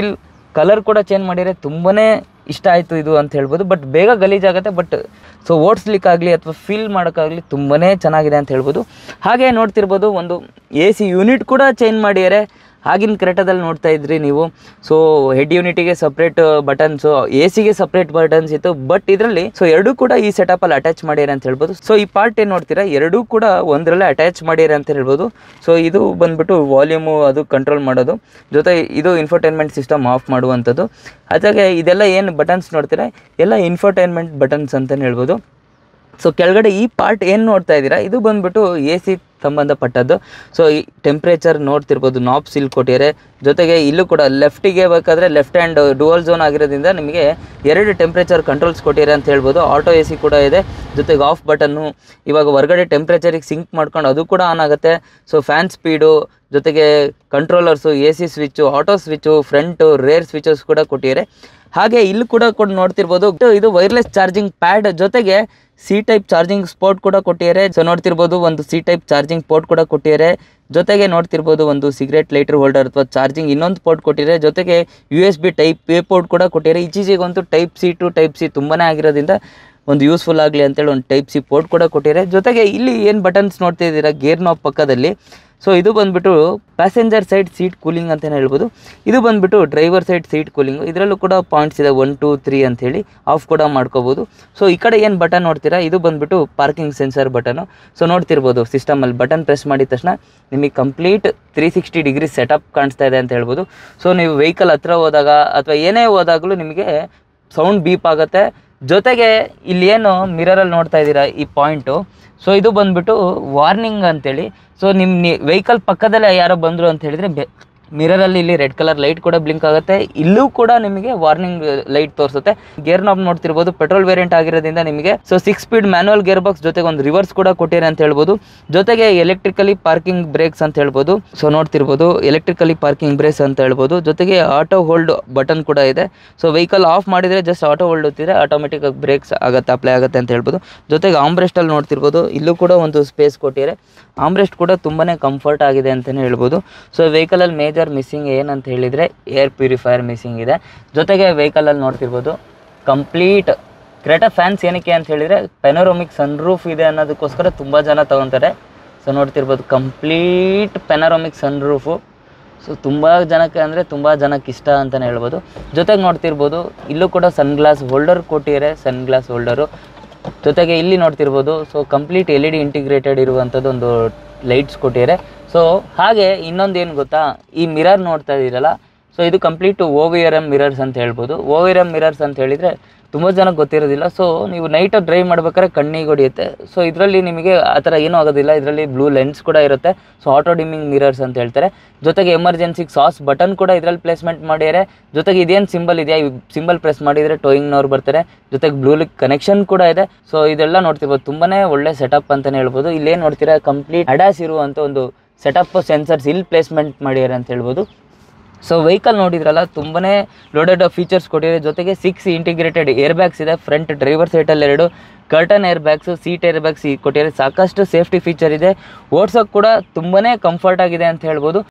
ಕಲರ್ ಕೂಡ ಚೇಂಜ್ ಮಾಡಿದರೆ ತುಂಬಾ ಇಷ್ಟ ಆಯಿತು ಇದು ಅಂತ ಹೇಳ್ಬೋದು ಬಟ್ ಬೇಗ ಗಲೀಜಾಗುತ್ತೆ ಬಟ್ ಸೊ ಓಡಿಸ್ಲಿಕ್ಕಾಗಲಿ ಅಥವಾ ಫೀಲ್ ಮಾಡೋಕ್ಕಾಗಲಿ ತುಂಬಾ ಚೆನ್ನಾಗಿದೆ ಅಂತ ಹೇಳ್ಬೋದು ಹಾಗೆ ನೋಡ್ತಿರ್ಬೋದು ಒಂದು ಎ ಸಿ ಯೂನಿಟ್ ಕೂಡ ಚೇಂಜ್ ಮಾಡಿದ್ದಾರೆ ಆಗಿನ ಕ್ರೆಟದಲ್ಲಿ ನೋಡ್ತಾ ಇದ್ರಿ ನೀವು ಸೊ ಹೆಡ್ ಯೂನಿಟಿಗೆ ಸಪ್ರೇಟ್ ಬಟನ್ಸು ಎ ಸಿಗೆ ಸಪ್ರೇಟ್ ಬಟನ್ಸ್ ಇತ್ತು ಬಟ್ ಇದರಲ್ಲಿ ಸೊ ಎರಡೂ ಕೂಡ ಈ ಸೆಟಪಲ್ಲಿ ಅಟ್ಯಾಚ್ ಮಾಡ್ಯಾರ ಅಂತ ಹೇಳ್ಬೋದು ಸೊ ಈ ಪಾರ್ಟ್ ಏನು ನೋಡ್ತೀರಾ ಎರಡೂ ಕೂಡ ಒಂದರಲ್ಲೇ ಅಟ್ಯಾಚ್ ಮಾಡ್ಯಾರ ಅಂತ ಹೇಳ್ಬೋದು ಸೊ ಇದು ಬಂದ್ಬಿಟ್ಟು ವಾಲ್ಯೂಮು ಅದು ಕಂಟ್ರೋಲ್ ಮಾಡೋದು ಜೊತೆ ಇದು ಇನ್ಫರ್ಟೈನ್ಮೆಂಟ್ ಸಿಸ್ಟಮ್ ಆಫ್ ಮಾಡುವಂಥದ್ದು ಅದಾಗೆ ಇದೆಲ್ಲ ಏನು ಬಟನ್ಸ್ ನೋಡ್ತೀರಾ ಎಲ್ಲ ಇನ್ಫರ್ಟೈನ್ಮೆಂಟ್ ಬಟನ್ಸ್ ಅಂತಲೇ ಹೇಳ್ಬೋದು ಸೊ ಕೆಳಗಡೆ ಈ ಪಾರ್ಟ್ ಏನು ನೋಡ್ತಾ ಇದ್ದೀರಾ ಇದು ಬಂದ್ಬಿಟ್ಟು ಎ ಸಿ ಸಂಬಂಧಪಟ್ಟದ್ದು ಸೊ ಈ ಟೆಂಪ್ರೇಚರ್ ನೋಡ್ತಿರ್ಬೋದು ನಾಬ್ಸ್ ಇಲ್ಲಿ ಕೊಟ್ಟಿದ್ದಾರೆ ಜೊತೆಗೆ ಇಲ್ಲೂ ಕೂಡ ಲೆಫ್ಟಿಗೆ ಬೇಕಾದರೆ ಲೆಫ್ಟ್ ಹ್ಯಾಂಡ್ ಡುವಲ್ ಝೋನ್ ಆಗಿರೋದ್ರಿಂದ ನಿಮಗೆ ಎರಡು ಟೆಂಪ್ರೇಚರ್ ಕಂಟ್ರೋಲ್ಸ್ ಕೊಟ್ಟಿದ್ದಾರೆ ಅಂತ ಹೇಳ್ಬೋದು ಆಟೋ ಎ ಸಿ ಕೂಡ ಇದೆ ಜೊತೆಗೆ ಆಫ್ ಬಟನ್ನು ಇವಾಗ ಹೊರಗಡೆ ಟೆಂಪ್ರೇಚರಿಗೆ ಸಿಂಕ್ ಮಾಡ್ಕೊಂಡು ಅದು ಕೂಡ ಆನ್ ಆಗುತ್ತೆ ಸೊ ಫ್ಯಾನ್ ಸ್ಪೀಡು ಜೊತೆಗೆ controllers A C switch auto switch front rear switches ಕೂಡ ಕೊಟ್ಟಿದ್ದಾರೆ ಹಾಗೆ ಇಲ್ಲಿ ಕೂಡ ಕೂಡ ನೋಡ್ತಿರ್ಬೋದು ಇದು- ಇದು ವೈರ್ಲೆಸ್ ಚಾರ್ಜಿಂಗ್ ಪ್ಯಾಡ್ ಜೊತೆಗೆ ಸಿ ಟೈಪ್ ಚಾರ್ಜಿಂಗ್ ಸ್ಪೋರ್ಟ್ ಕೂಡ ಕೊಟ್ಟಿದ್ದಾರೆ ಸೊ ನೋಡ್ತಿರ್ಬೋದು ಒಂದು ಸಿ ಟೈಪ್ ಚಾರ್ಜಿಂಗ್ ಪೋರ್ಟ್ ಕೂಡ ಕೊಟ್ಟಿದ್ದಾರೆ ಜೊತೆಗೆ ನೋಡ್ತಿರ್ಬೋದು ಒಂದು ಸಿಗರೇಟ್ ಲೈಟರ್ ಹೋಲ್ಡರ್ ಅಥವಾ ಚಾರ್ಜಿಂಗ್ ಇನ್ನೊಂದು ಪೋರ್ಟ್ ಕೊಟ್ಟಿದ್ದಾರೆ ಜೊತೆಗೆ ಯು ಎಸ್ ಬಿ ಟೈಪ್ ಪೇ ಪೋರ್ಟ್ ಕೂಡ ಕೊಟ್ಟಿದ್ದಾರೆ ಈಚೀಚೆಗಂತೂ type C to type C ತುಂಬಾ ಆಗಿರೋದ್ರಿಂದ ಒಂದು ಯೂಸ್ಫುಲ್ ಆಗಲಿ ಅಂತೇಳಿ ಒಂದು ಟೈಪ್ ಸಿ ಪೋರ್ಟ್ ಕೂಡ ಕೊಟ್ಟಿದ್ದಾರೆ ಜೊತೆಗೆ ಇಲ್ಲಿ ಏನು ಬಟನ್ಸ್ ನೋಡ್ತಾ ಇದ್ದೀರಾ ಗೇರ್ ನಾಬ್ ಪಕ್ಕದಲ್ಲಿ ಸೊ ಇದು ಬಂದ್ಬಿಟ್ಟು ಪ್ಯಾಸೆಂಜರ್ ಸೈಡ್ ಸೀಟ್ ಕೂಲಿಂಗ್ ಅಂತಲೇ ಹೇಳ್ಬೋದು ಇದು ಬಂದ್ಬಿಟ್ಟು ಡ್ರೈವರ್ ಸೈಡ್ ಸೀಟ್ ಕೂಲಿಂಗು ಇದರಲ್ಲೂ ಕೂಡ ಪಾಯಿಂಟ್ಸ್ ಇದೆ ಒನ್ ಟೂ ತ್ರೀ ಅಂಥೇಳಿ ಆಫ್ ಕೂಡ ಮಾಡ್ಕೋಬೋದು ಸೊ ಈ ಕಡೆ ಏನು ಬಟನ್ ನೋಡ್ತೀರಾ ಇದು ಬಂದ್ಬಿಟ್ಟು ಪಾರ್ಕಿಂಗ್ ಸೆನ್ಸರ್ ಬಟನು ಸೊ ನೋಡ್ತಿರ್ಬೋದು ಸಿಸ್ಟಮಲ್ಲಿ ಬಟನ್ ಪ್ರೆಸ್ ಮಾಡಿದ ತಕ್ಷಣ ನಿಮಗೆ complete three sixty degree setup ಕಾಣಿಸ್ತಾ ಇದೆ ಅಂತ ಹೇಳ್ಬೋದು ಸೊ ನೀವು ವೆಹಿಕಲ್ ಹತ್ರ ಹೋದಾಗ ಅಥವಾ ಏನೇ ಹೋದಾಗಲೂ ನಿಮಗೆ ಸೌಂಡ್ ಬೀಪ್ ಆಗುತ್ತೆ ಜೊತೆಗೆ ಇಲ್ಲಿ ಏನು ಮಿರರಲ್ಲಿ ನೋಡ್ತಾ ಇದ್ದೀರಾ ಈ ಪಾಯಿಂಟು ಸೊ ಇದು ಬಂದ್ಬಿಟ್ಟು ವಾರ್ನಿಂಗ್ ಅಂತೇಳಿ ಸೊ ನಿಮ್ಮ ವೆಹಿಕಲ್ ಪಕ್ಕದಲ್ಲೇ ಯಾರೋ ಬಂದರು ಅಂತ ಹೇಳಿದರೆ ಬೆ ಮಿರರಲ್ಲಿ ಇಲ್ಲಿ ರೆಡ್ ಕಲರ್ ಲೈಟ್ ಕೂಡ ಬ್ಲಿಂಕ್ ಆಗುತ್ತೆ ಇಲ್ಲೂ ಕೂಡ ನಿಮಗೆ ವಾರ್ನಿಂಗ್ ಲೈಟ್ ತೋರಿಸುತ್ತೆ ಗೇರ್ ನಾಬ್ ನೋಡ್ತಿರ್ಬೋದು ಪೆಟ್ರೋಲ್ ವೇರಿಯಂಟ್ ಆಗಿರೋದ್ರಿಂದ ನಿಮಗೆ so six speed manual gearbox ಜೊತೆಗೆ ಒಂದು ರಿವರ್ಸ್ ಕೂಡ ಕೊಟ್ಟಿದ್ದಾರೆ ಅಂತ ಹೇಳ್ಬೋದು ಜೊತೆಗೆ ಎಲೆಕ್ಟ್ರಿಕಲಿ ಪಾರ್ಕಿಂಗ್ ಬ್ರೇಕ್ಸ್ ಅಂತ ಹೇಳ್ಬೋದು ಸೊ ನೋಡ್ತಿರ್ಬೋದು ಎಲೆಕ್ಟ್ರಿಕಲಿ ಪಾರ್ಕಿಂಗ್ ಬ್ರೇಕ್ಸ್ ಅಂತ ಹೇಳ್ಬೋದು ಜೊತೆಗೆ ಆಟೋ ಹೋಲ್ಡ್ ಬಟನ್ ಕೂಡ ಇದೆ ಸೊ ವೆಹಿಕಲ್ ಆಫ್ ಮಾಡಿದರೆ ಜಸ್ಟ್ ಆಟೋ ಹೋಲ್ಡ್ ಹೊತ್ತಿದ್ರೆ ಆಟೋಮೆಟಿಕ್ ಆಗಿ ಬ್ರೇಕ್ಸ್ ಆಗುತ್ತೆ ಅಪ್ಲೈ ಆಗುತ್ತೆ ಅಂತ ಹೇಳ್ಬೋದು ಜೊತೆಗೆ ಆಮ್ರೆಸ್ಟಲ್ಲಿ ನೋಡ್ತಿರ್ಬೋದು ಇಲ್ಲೂ ಕೂಡ ಒಂದು ಸ್ಪೇಸ್ ಕೊಟ್ಟಿದ್ದಾರೆ ಆಮ್ರೆಸ್ಟ್ ಕೂಡ ತುಂಬಾ ಕಂಫರ್ಟ್ ಆಗಿದೆ ಅಂತಲೇ ಹೇಳ್ಬೋದು ಸೊ ವೆಹಿಕಲಲ್ಲಿ ಮೇಜರ್ ಮಿಸ್ಸಿಂಗ್ ಏನಂತ ಹೇಳಿದರೆ ಏರ್ ಪ್ಯೂರಿಫೈಯರ್ ಮಿಸ್ಸಿಂಗ್ ಇದೆ ಜೊತೆಗೆ ವೆಹಿಕಲಲ್ಲಿ ನೋಡ್ತಿರ್ಬೋದು ಕಂಪ್ಲೀಟ್ ಕ್ರೆಟಾ ಫ್ಯಾನ್ಸ್ ಏನಕ್ಕೆ ಅಂತ ಹೇಳಿದರೆ ಪೆನರೋಮಿಕ್ ಸನ್ರೂಫ್ ಇದೆ ಅನ್ನೋದಕ್ಕೋಸ್ಕರ ತುಂಬ ಜನ ತೊಗೊತಾರೆ ಸೊ ನೋಡ್ತಿರ್ಬೋದು ಕಂಪ್ಲೀಟ್ ಪೆನರೋಮಿಕ್ ಸನ್ರೂಫು ಸೊ ತುಂಬ ಜನಕ್ಕೆ ಅಂದರೆ ತುಂಬ ಜನಕ್ಕೆ ಇಷ್ಟ ಅಂತಲೇ ಹೇಳ್ಬೋದು ಜೊತೆಗೆ ನೋಡ್ತಿರ್ಬೋದು ಇಲ್ಲೂ ಕೂಡ ಸನ್ ಗ್ಲಾಸ್ ಹೋಲ್ಡರ್ ಕೊಟ್ಟಿದ್ದಾರೆ ಸನ್ ಗ್ಲಾಸ್ ಹೋಲ್ಡರು ಜೊತೆಗೆ ಇಲ್ಲಿ ನೋಡ್ತಿರ್ಬೋದು so complete L E D integrated ಇರುವಂಥದ್ದು ಒಂದು ಲೈಟ್ಸ್ ಕೊಟ್ಟಿದ್ದಾರೆ ಸೊ ಹಾಗೆ ಇನ್ನೊಂದು ಏನು ಗೊತ್ತಾ ಈ ಮಿರರ್ ನೋಡ್ತಾ ಇದ್ದೀರಲ್ಲ ಸೊ ಇದು complete O V R M mirrors ಅಂತ ಹೇಳ್ಬೋದು O V R M mirrors ಅಂತ ಹೇಳಿದರೆ ತುಂಬ ಜನಕ್ಕೆ ಗೊತ್ತಿರೋದಿಲ್ಲ ಸೊ ನೀವು ನೈಟ್ ಡ್ರೈವ್ ಮಾಡ್ಬೇಕಾದ್ರೆ ಕಣ್ಣಿಗೆ ಹೊಡಿಯುತ್ತೆ ಸೊ ಇದರಲ್ಲಿ ನಿಮಗೆ ಆ ಥರ ಏನೂ ಆಗೋದಿಲ್ಲ ಇದರಲ್ಲಿ ಬ್ಲೂ ಲೆನ್ಸ್ ಕೂಡ ಇರುತ್ತೆ ಸೊ ಆಟೋ ಡಿಮ್ಮಿಂಗ್ ಮಿರರ್ಸ್ ಅಂತ ಹೇಳ್ತಾರೆ ಜೊತೆಗೆ ಎಮರ್ಜೆನ್ಸಿಗೆ ಸಾಸ್ ಬಟನ್ ಕೂಡ ಇದರಲ್ಲಿ ಪ್ಲೇಸ್ಮೆಂಟ್ ಮಾಡಿದ್ದಾರೆ ಜೊತೆಗೆ ಇದೇನು ಸಿಂಬಲ್ ಇದೆಯಾ ಈ ಸಿಂಬಲ್ ಪ್ರೆಸ್ ಮಾಡಿದರೆ ಟೋಯಿಂಗ್ನವ್ರು ಬರ್ತಾರೆ ಜೊತೆಗೆ ಬ್ಲೂ ಲಿಕ್ ಕನೆಕ್ಷನ್ ಕೂಡ ಇದೆ ಸೊ ಇದೆಲ್ಲ ನೋಡ್ತಿರ್ಬೋದು ತುಂಬಾ ಒಳ್ಳೆ ಸೆಟಪ್ ಅಂತಲೇ ಹೇಳ್ಬೋದು ಇಲ್ಲೇನು ನೋಡ್ತೀರಾ ಕಂಪ್ಲೀಟ್ ಅಡ್ಯಾಸ್ ಇರುವಂಥ ಒಂದು ಸೆಟಪ್ ಸೆನ್ಸರ್ಸ್ ಇಲ್ಲಿ ಪ್ಲೇಸ್ಮೆಂಟ್ ಮಾಡಿದ್ದಾರೆ ಅಂತ ಹೇಳ್ಬೋದು ಸೊ ವೆಹಿಕಲ್ ನೋಡಿದ್ರಲ್ಲ ತುಂಬಾ ಲೋಡೆಡ್ ಫೀಚರ್ಸ್ ಕೊಟ್ಟಿದೆ ಜೊತೆಗೆ ಸಿಕ್ಸ್ ಇಂಟಿಗ್ರೇಟೆಡ್ ಏರ್ ಬ್ಯಾಗ್ಸ್ ಇದೆ ಫ್ರಂಟ್ ಡ್ರೈವರ್ ಸೈಟಲ್ಲಿ ಎರಡು curtain airbags seat airbags ಕೊಟ್ಟಿದ್ದಾರೆ ಸಾಕಷ್ಟು ಸೇಫ್ಟಿ ಫೀಚರ್ ಇದೆ ಓಡ್ಸೋಕೆ ಕೂಡ ತುಂಬಾ ಕಂಫರ್ಟ್ ಆಗಿದೆ ಅಂತ ಹೇಳ್ಬೋದು